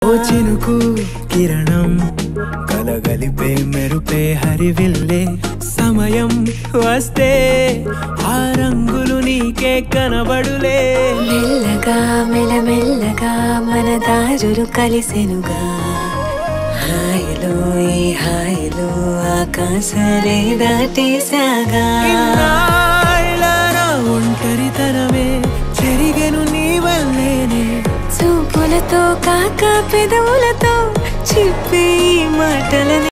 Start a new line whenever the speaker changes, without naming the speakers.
ఓ చినుకు కిరణం కలగలిపే మెరుపే హరివిల్లే సమయం వస్తే ఆ రంగులు నీకే కనబడులే
మెల్లగా మెల్లమెల్లగా మన దారులు కలిసెనుగా హాయిలో ఈ హాయిలో ఆకాశాలే దాటేసాగా
ఇన్నాళ్ళ నా ఒంటరితనమే చెరిగెను నీ వల్లేనే
చూపులతో కాక పెదవులతో చెప్పే ఈ మాటలని